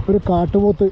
ഒരു കാട്ടുപോത്ത്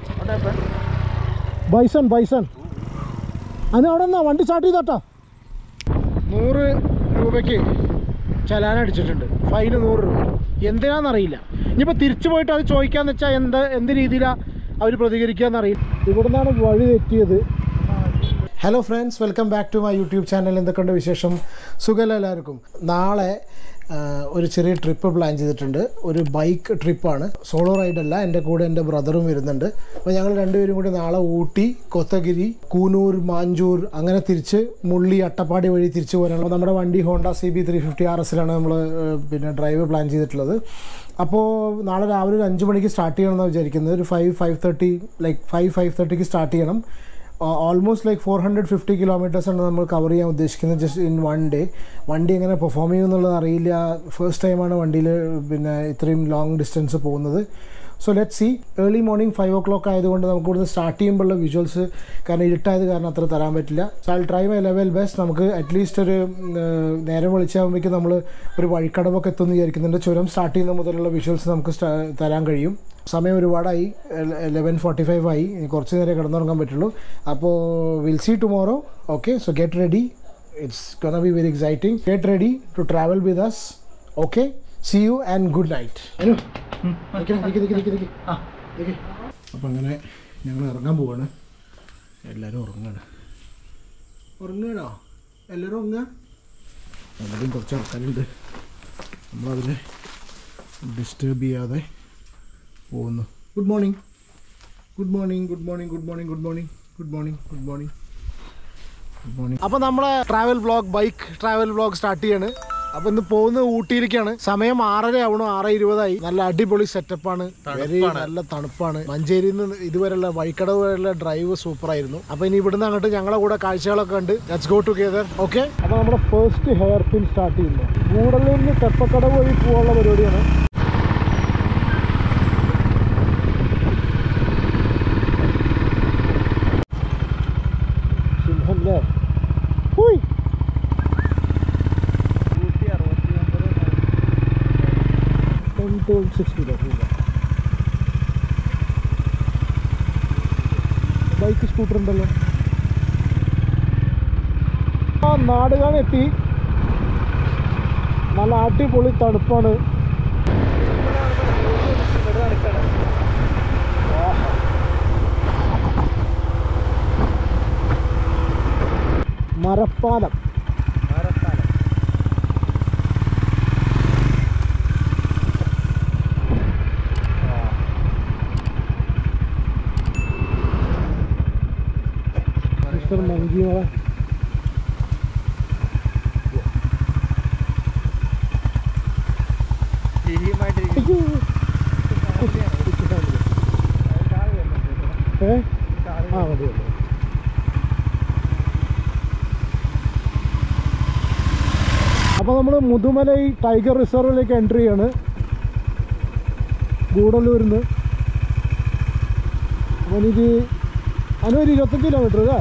bison bison അതിന് അവിടെ നിന്നാ വണ്ടി സ്റ്റാർട്ട് ചെയ്തോട്ടോ നൂറ് രൂപയ്ക്ക് ചലാൻ അടിച്ചിട്ടുണ്ട് ഫൈന് നൂറ് രൂപ എന്തിനാണെന്നറിയില്ല ഇനിയിപ്പോൾ തിരിച്ചു പോയിട്ട് അത് ചോദിക്കാന്ന് വെച്ചാൽ എന്ത് എന്ത് രീതിയിലാണ് അവർ പ്രതികരിക്കുക എന്നറിയില്ല ഇവിടെ നിന്നാണ് വഴി തെറ്റിയത് hello friends welcome back to my YouTube channel എന്തൊക്കെയുണ്ട് വിശേഷം സുഖമല്ല എല്ലാവർക്കും നാളെ ആ, ഒരു ചെറിയ ട്രിപ്പ് പ്ലാൻ ചെയ്തിട്ടുണ്ട് ഒരു ബൈക്ക് ട്രിപ്പാണ് സോളോ റൈഡല്ല എൻ്റെ കൂടെ എൻ്റെ ബ്രദറും വരുന്നുണ്ട് അപ്പോൾ ഞങ്ങൾ രണ്ടുപേരും കൂടി നാളെ ഊട്ടി കൊത്തഗിരി കൂനൂർ മാഞ്ചൂർ അങ്ങനെ തിരിച്ച് മുള്ളി അട്ടപ്പാടി വഴി തിരിച്ചു പോകാനാണ് അപ്പോൾ നമ്മുടെ വണ്ടി Honda C B three fifty R എസിലാണ് നമ്മൾ പിന്നെ ഡ്രൈവ് പ്ലാൻ ചെയ്തിട്ടുള്ളത് അപ്പോൾ നാളെ രാവിലെ ഒരു അഞ്ച് മണിക്ക് സ്റ്റാർട്ട് ചെയ്യണമെന്നാണ് വിചാരിക്കുന്നത് ഒരു five five thirty like five five തേർട്ടിക്ക് സ്റ്റാർട്ട് ചെയ്യണം almost like four hundred fifty കിലോമീറ്റേഴ്സാണ് നമ്മൾ കവർ ചെയ്യാൻ ഉദ്ദേശിക്കുന്നത് ജസ്റ്റ് ഇൻ വൺ ഡേ വണ്ടി എങ്ങനെ പെർഫോം ചെയ്യും എന്നുള്ളത് അറിയില്ല ഫസ്റ്റ് ടൈമാണ് വണ്ടിയിൽ പിന്നെ ഇത്രയും ലോങ് ഡിസ്റ്റൻസ് പോകുന്നത് so let see early morning five o'clock ആയതുകൊണ്ട് നമുക്ക് ഇവിടുന്ന് സ്റ്റാർട്ട് ചെയ്യുമ്പോഴുള്ള വിഷ്വൽസ് കാരണം ഇരുട്ടായത് കാരണം അത്ര തരാൻ പറ്റില്ല so I try my level best നമുക്ക് അറ്റ്ലീസ്റ്റ് ഒരു ഉം, ഏഹ്, നേരം വെളിച്ചാകുമ്പോഴേക്കും നമ്മൾ ഒരു വഴിക്കടവൊക്കെ എത്തുമെന്ന് വിചാരിക്കുന്നുണ്ട് ചുരം സ്റ്റാർട്ട് ചെയ്യുന്ന മുതലുള്ള വിഷ്വൽസ് നമുക്ക് സ്റ്റാ- തരാൻ കഴിയും സമയം ഒരുപാടായി ലെവൻ ഫോർട്ടി ഫൈവ് ആയി ഇനി കുറച്ച് നേരം കിടന്നുറങ്ങാൻ പറ്റുള്ളൂ അപ്പോൾ will see tomorrow okay so get ready it's gonna be very exciting get ready to travel with us okay see you and good night Anu അപ്പം അങ്ങനെ ഞങ്ങൾ ഇറങ്ങാൻ പോവാണ് എല്ലാവരും ഉറങ്ങാണ് ഉറങ്ങണോ എല്ലാവരും ഉറങ്ങുക അവിടെയും കുറച്ച് ആൾക്കാരുണ്ട് നമ്മളതിനെ ഡിസ്റ്റർബ് ചെയ്യാതെ പോകുന്നു good morning good morning good morning good morning good morning good morning good morning good morning അപ്പോൾ നമ്മളെ travel vlog bike travel vlog start ചെയ്യാണ് അപ്പോൾ ഇന്ന് പോകുന്നത് ഊട്ടിയിലേക്കാണ് സമയം ആറര ആവണു ആറ് ഇരുപതായി നല്ല അടിപൊളി സെറ്റപ്പാണ് വെരി നല്ല തണുപ്പാണ് മഞ്ചേരിയിൽ നിന്ന് ഇതുവരെയുള്ള വഴിക്കടവ് വരെയുള്ള ഡ്രൈവ് സൂപ്പർ ആയിരുന്നു അപ്പോൾ ഇനി ഇവിടുന്ന് അങ്ങോട്ട് ഞങ്ങളെ കൂടെ കാഴ്ചകളൊക്കെ ഉണ്ട് ലെറ്റ്സ് ഗോ ടുഗെദർ ഓക്കെ അപ്പോൾ നമ്മുടെ ഫസ്റ്റ് ഹെയർ പിൻ സ്റ്റാർട്ട് ചെയ്യുന്നു കൂടലൂരിൽ നിന്ന് തെപ്പക്കടവ് വഴി പോകാനുള്ള പരിപാടിയാണ് സിംഹല്ലേ ഹൂയ് ten two six bike scooter ഉണ്ടല്ലോ ആ നാടുകാണ് എത്തി നല്ല അടിപൊളി തണുപ്പാണ് മരപ്പാലം മിസ്റ്റർ മങ്കിയോളെ അയ്യോ. ഏ ആ മതി മതി അപ്പോൾ നമ്മൾ മുതുമലൈ ടൈഗർ റിസർവിലേക്ക് എൻട്രി ചെയ്യാണ് ഗൂഡല്ലൂരിൽ നിന്ന് അപ്പോൾ ഇത് അതിനൊരു ഇരുപത്തഞ്ച് കിലോമീറ്റർ അല്ലേ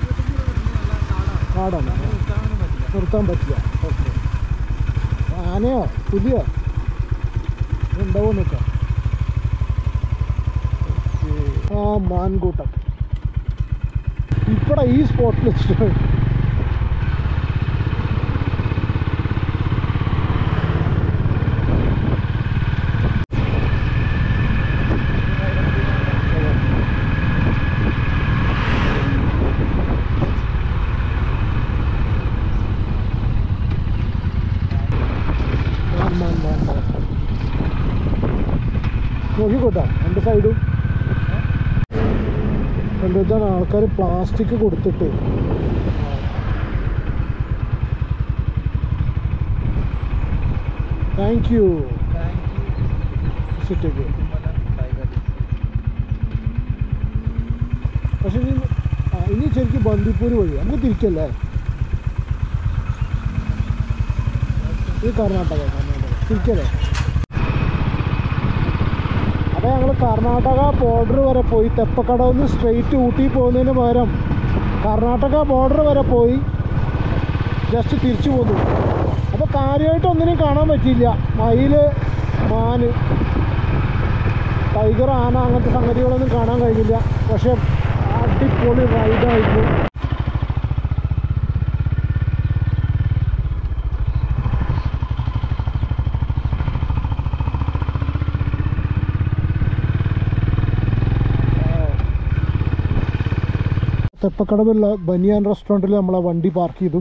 കാടാണ് നിർത്താൻ പറ്റില്ല ഓക്കെ ആനയോ പുലിയോ ഉണ്ടാവോ നോക്കാം ആ മാൻകൂട്ടം ഇവിടെ ഈ സ്പോട്ടിൽ വെച്ചിട്ട് മാൻ മാൻ മാൻ മാൻ നോക്കിക്കോട്ടാ രണ്ട് സൈഡും എന്താ വെച്ചാൽ ആൾക്കാർ പ്ലാസ്റ്റിക് കൊടുത്തിട്ട് താങ്ക് യു സിറ്റേക്ക് പക്ഷെ ഇനി ആ, ഇനി ശരിക്കും ബന്ദിപ്പൂർ വഴി നമുക്ക് തിരിക്കല്ലേ ഇത് കർണാടക കർണാടക തിരിക്കല്ലേ അപ്പോൾ ഞങ്ങൾ കർണാടക ബോർഡർ വരെ പോയി തെപ്പക്കടവ് നിന്ന് സ്ട്രെയിറ്റ് ഊട്ടി പോകുന്നതിന് പകരം കർണാടക ബോർഡർ വരെ പോയി ജസ്റ്റ് തിരിച്ചു പോന്നു അപ്പോൾ കാര്യമായിട്ട് ഒന്നിനും കാണാൻ പറ്റിയില്ല മയിൽ മാന് ടൈഗർ ആന അങ്ങനത്തെ സംഗതികളൊന്നും കാണാൻ കഴിഞ്ഞില്ല പക്ഷെ അടിപൊളി റൈഡായിരുന്നു തെപ്പക്കടവുള്ള ബനിയാൻ റെസ്റ്റോറൻറ്റിൽ നമ്മളെ വണ്ടി പാർക്ക് ചെയ്തു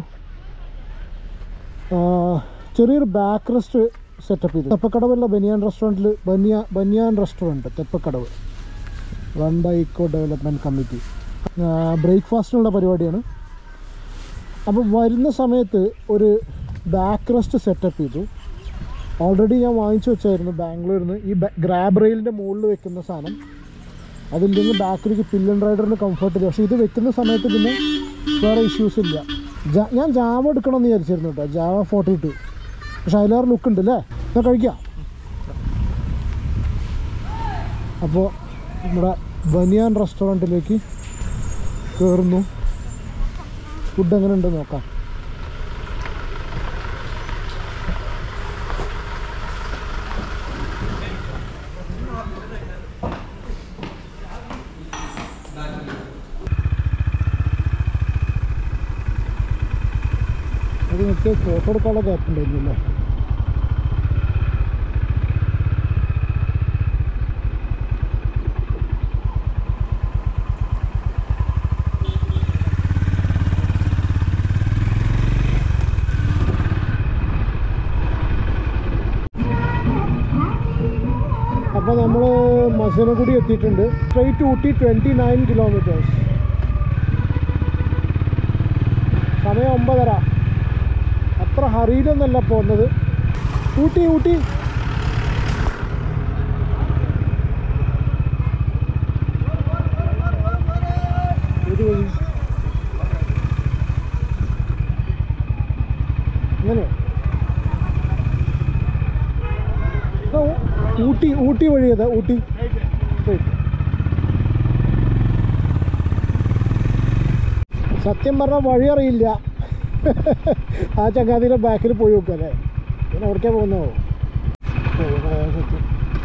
ആ, ചെറിയൊരു ബാക്ക് റെസ്റ്റ് സെറ്റപ്പ് ചെയ്തു തെപ്പക്കടവുള്ള ബനിയാൻ റെസ്റ്റോറൻറ്റിൽ ബനിയ banyan restaurant Theppakadu run by eco development committee ബ്രേക്ക്ഫാസ്റ്റിനുള്ള പരിപാടിയാണ് അപ്പോൾ വരുന്ന സമയത്ത് ഒരു ബാക്ക് റെസ്റ്റ് സെറ്റപ്പ് ചെയ്തു ഓൾറെഡി ഞാൻ വാങ്ങിച്ചു വെച്ചായിരുന്നു ബാംഗ്ലൂരിൽ നിന്ന് ഈ ഗ്രാബ് റെയിലിൻ്റെ മുകളിൽ വെക്കുന്ന സാധനം അതില്ലെങ്കിൽ ബാക്കിലേക്ക് പില്ലൻ റൈഡറിന് കംഫർട്ട് ഇല്ല പക്ഷേ ഇത് വെക്കുന്ന സമയത്ത് പിന്നെ വേറെ ഇഷ്യൂസ് ഇല്ല ജാ- ഞാൻ ജാവ എടുക്കണമെന്ന് വിചാരിച്ചിരുന്നു കേട്ടോ ജാവ ഫോർട്ടി ടു പക്ഷെ അതിലേറെ ലുക്ക് ഉണ്ട് അല്ലേ ഞാൻ കഴിക്കാം അപ്പോൾ നമ്മുടെ ബനിയാൻ റെസ്റ്റോറൻറ്റിലേക്ക് കയറുന്നു ഫുഡ് എങ്ങനെ ഉണ്ടെന്ന് നോക്കാം അത് മറ്റേ ഫോട്ടോ എടുക്കാനുള്ള ഗ്യാപ്പ് ഉണ്ടായിരുന്നില്ലേ അപ്പോൾ നമ്മൾ മസനഗുഡി എത്തിയിട്ടുണ്ട് straight Ooty twenty nine kilometres സമയം ഒമ്പതര അത്ര ഹറിയിലൊന്നല്ല പോകുന്നത് ഊട്ടി ഊട്ടി ഒരു വഴി ഇങ്ങനെ ആ, ഊ- ഊട്ടി ഊട്ടി വഴി ഏതാ ഊട്ടി Straight. സത്യം പറഞ്ഞാൽ വഴി അറിയില്ല ആ ചങ്ങാതിയുടെ ബാക്കിൽ പോയി നോക്കുക അല്ലേ പിന്നെ എവിടേക്കാ പോകുന്നോ സത്യം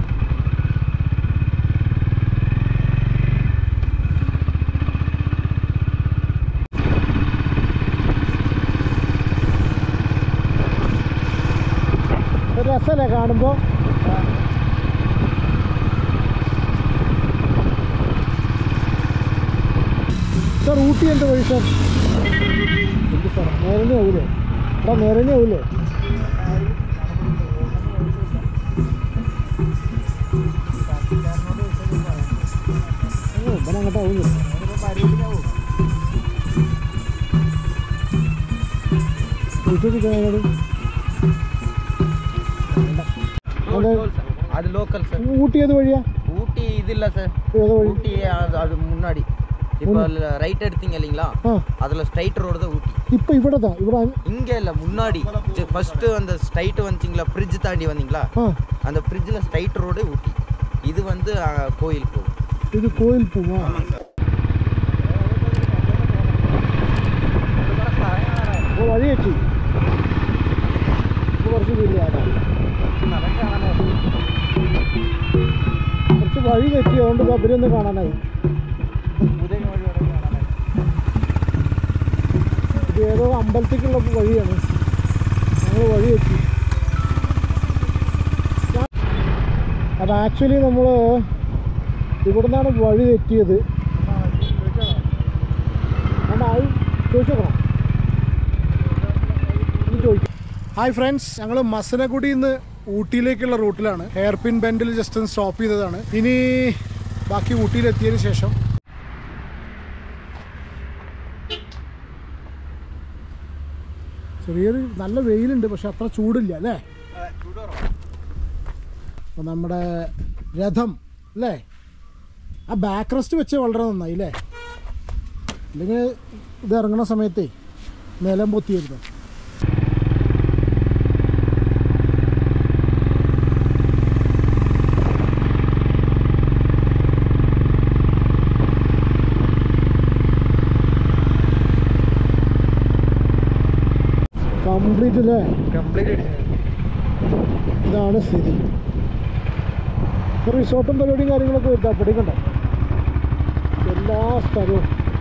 ഒരു രസമല്ലേ കാണുമ്പോൾ സാർ ഊട്ടി എന്ത് വഴി സാർ എന്ത് സാർ നേരനെ ആവൂലേ എടാ നേരനെ ആവൂലേ ഓ ഇവിടെ അങ്ങോട്ട് ആവുന്നു ചോദിച്ചോട്ട് അതെ அது லோக்கல் சார் ഊട്ടി ഏത് വഴിയാ ஊட்டி இது இல்ல சார் ഏത് வழி ஊட்டி அது அது முன்னாடி இப்போ ரைட் எடுத்தீங்க இல்லைங்களா ആ அதுல ஸ்ட்ரைட் ரோடு தான் ஊட்டி ഇപ്പൊ ഇവിടെതാ ഇവിടെ അങ്- இங்க இல்ல முன்னாடி ஃபர்ஸ்ட் அந்த ஸ்ட்ரைட் வந்தீங்களா பிரிட்ஜ் தாண்டி வந்தீங்களா ആ அந்த பிரிட்ஜில் ஸ்ட்ரைட் ரோடு ஊட்டி இது வந்து அஹ், கோயில் போகும் ഇത് കോയിൽ പൂവാ അപ്പോൾ വഴി എത്തി ഇപ്പോൾ കുറച്ച് വീട്ടിലാണ് കുറച്ച് വഴി തെറ്റി അതുകൊണ്ട് ഇതാ ഇവരൊന്ന് കാണാനായി ഇത് ഏതോ അമ്പലത്തേക്കുള്ള വഴിയാണ് ഞങ്ങൾ വഴി എത്തി അത് ആക്ച്വലി നമ്മൾ ഇവിടുന്നാണ് വഴി തെറ്റിയത് ചോദിച്ചോക്കണം ഹായ് ഫ്രണ്ട്സ് ഞങ്ങൾ മസനഗുഡിയിൽ നിന്ന് ഊട്ടിയിലേക്കുള്ള റൂട്ടിലാണ് ഹെയർ പിൻ ബെൻഡിൽ ജസ്റ്റ് ഒന്ന് സ്റ്റോപ്പ് ചെയ്തതാണ് ഇനി ബാക്കി ഊട്ടിയിലെത്തിയതിന് ശേഷം ചെറിയൊരു നല്ല വെയിലുണ്ട് പക്ഷെ അത്ര ചൂടില്ല അല്ലേ അപ്പോൾ നമ്മുടെ രഥം അല്ലേ ആ ബാക്ക് റെസ്റ്റ് വെച്ച് വളരെ നന്നായി അല്ലേ അല്ലെങ്കിൽ ഇത് ഇറങ്ങുന്ന സമയത്തേ നിലം പൊത്തിയായിരുന്നു കംപ്ലീറ്റ് അല്ലേ கம்ப்ளீட் ഇതാണ് സ്ഥിതി റിസോർട്ടും പരിപാടിയും കാര്യങ്ങളൊക്കെ വരുത്താം ഇവിടെ കണ്ടോ എല്ലാ സ്ഥലവും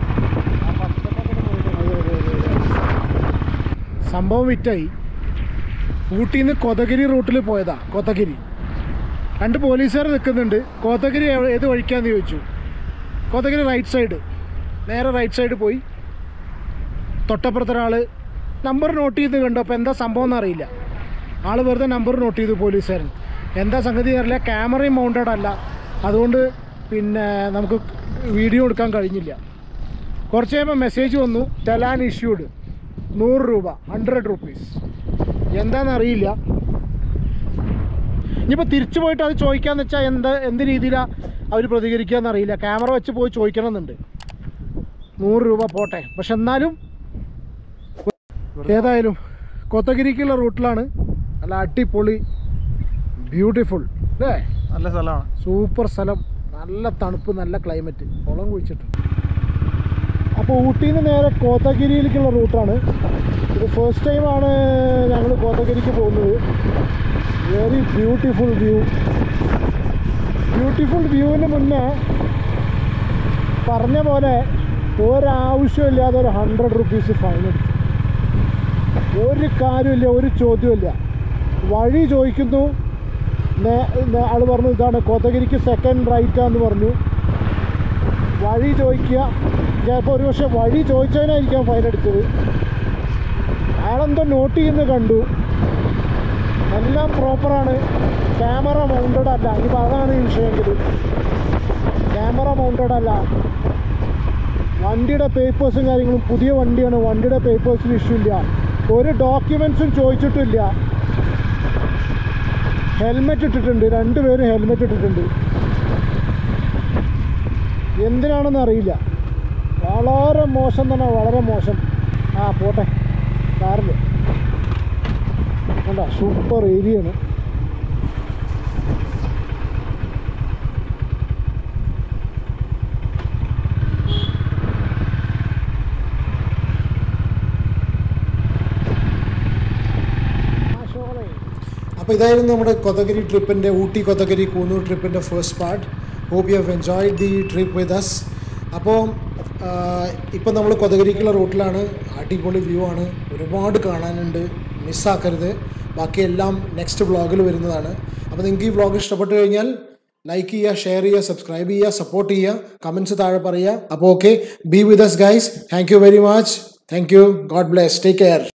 അതെ, അതെ, അതെ, അതെ. സംഭവം വിറ്റായി ഊട്ടിയിൽ നിന്ന് കൊതഗിരി റൂട്ടിൽ പോയതാ കൊതഗിരി രണ്ട് പോലീസുകാർ നിൽക്കുന്നുണ്ട് കോത്തഗിരി എവ- ഏത് വഴിക്കാന്ന് ചോദിച്ചു കോത്തഗിരി റൈറ്റ് സൈഡ് നേരെ റൈറ്റ് സൈഡ് പോയി തൊട്ടപ്പുറത്തൊരാൾ നമ്പർ നോട്ട് ചെയ്ത് കണ്ടു അപ്പോൾ എന്താ സംഭവം എന്നറിയില്ല ആൾ വെറുതെ നമ്പർ നോട്ട് ചെയ്തു പോലീസുകാരൻ എന്താ സംഗതി അറിയില്ല ക്യാമറയും മൗണ്ടഡ് അല്ല അതുകൊണ്ട് പിന്നെ നമുക്ക് വീഡിയോ എടുക്കാൻ കഴിഞ്ഞില്ല കുറച്ച് കഴിയുമ്പോൾ മെസ്സേജ് വന്നു ചലാൻ ഇഷ്യൂഡ് നൂറ് രൂപ ഹൺഡ്രഡ് റുപ്പീസ് എന്താണെന്നറിയില്ല ഇനിയിപ്പോൾ തിരിച്ചു പോയിട്ട് അത് ചോദിക്കാന്ന് വെച്ചാൽ എന്ത് എന്ത് രീതിയിലാണ് അവർ പ്രതികരിക്കുക എന്നറിയില്ല ക്യാമറ വെച്ച് പോയി ചോദിക്കണമെന്നുണ്ട് നൂറ് രൂപ പോട്ടെ പക്ഷെ എന്നാലും ഏതായാലും കൊത്തഗിരിക്കുള്ള റൂട്ടിലാണ് നല്ല അടിപൊളി ബ്യൂട്ടിഫുൾ അല്ലേ നല്ല സ്ഥലമാണ് സൂപ്പർ സ്ഥലം നല്ല തണുപ്പ് നല്ല ക്ലൈമറ്റ് കുളം കുഴിച്ചിട്ടുണ്ട് അപ്പോൾ ഊട്ടിയിൽ നിന്ന് നേരെ കോത്തഗിരിയിലേക്കുള്ള റൂട്ടാണ് ഇത് ഫസ്റ്റ് ടൈമാണ് ഞങ്ങൾ കോത്തഗിരിക്ക് പോകുന്നത് വെരി ബ്യൂട്ടിഫുൾ വ്യൂ ബ്യൂട്ടിഫുൾ വ്യൂവിന് മുന്നേ പറഞ്ഞ പോലെ ഒരാവശ്യമില്ലാതെ ഒരു ഹൺഡ്രഡ് റുപ്പീസ് ഫൈൻ എടുത്തു ഒരു കാര്യമില്ല ഒരു ചോദ്യമില്ല വഴി ചോദിക്കുന്നു ആൾ പറഞ്ഞു ഇതാണ് കോത്തഗിരിക്ക് സെക്കൻഡ് റൈറ്റാന്ന് പറഞ്ഞു വഴി ചോദിക്കുക ചിലപ്പോൾ ഒരു പക്ഷേ വഴി ചോദിച്ചതിനായിരിക്കാം ഫൈൻ അടിച്ചത് അയാളെന്തോ നോട്ട് ചെയ്യുന്നത് കണ്ടു എല്ലാം പ്രോപ്പറാണ് ക്യാമറ മൗണ്ടഡ് അല്ല ഇനിയിപ്പോൾ അതാണ് ഈ വിഷയമെങ്കിൽ ക്യാമറ മൗണ്ടഡ് അല്ല വണ്ടിയുടെ പേപ്പേഴ്സും കാര്യങ്ങളും പുതിയ വണ്ടിയാണ് വണ്ടിയുടെ പേപ്പേഴ്സിന് ഇഷ്യൂ ഇല്ല ഒരു ഡോക്യുമെൻസും ചോദിച്ചിട്ടില്ല ഹെൽമെറ്റ് ഇട്ടിട്ടുണ്ട് രണ്ടുപേരും ഹെൽമെറ്റ് ഇട്ടിട്ടുണ്ട് എന്തിനാണെന്ന് അറിയില്ല വളരെ മോശം തന്നെ വളരെ മോശം ആ പോട്ടെ കാറിൽ കണ്ട സൂപ്പർ ഏരിയയാണ് അപ്പോൾ ഇതായിരുന്നു നമ്മുടെ കൊതഗിരി ട്രിപ്പിൻ്റെ ഊട്ടി കൊതഗിരി കൂന്നൂർ ട്രിപ്പിൻ്റെ first part hope you have enjoyed the trip with us അപ്പോൾ ഇപ്പം നമ്മൾ കൊതഗിരിക്കുള്ള റൂട്ടിലാണ് അടിപൊളി വ്യൂ ആണ് ഒരുപാട് കാണാനുണ്ട് മിസ്സാക്കരുത് ബാക്കിയെല്ലാം നെക്സ്റ്റ് വ്ളോഗിൽ വരുന്നതാണ് അപ്പോൾ നിങ്ങൾക്ക് ഈ വ്ളോഗ് ഇഷ്ടപ്പെട്ടു കഴിഞ്ഞാൽ ലൈക്ക് ചെയ്യുക ഷെയർ ചെയ്യുക സബ്സ്ക്രൈബ് ചെയ്യുക സപ്പോർട്ട് ചെയ്യുക കമൻസ് താഴെ പറയുക അപ്പോൾ okay be with us guys thank you very much thank you God bless take care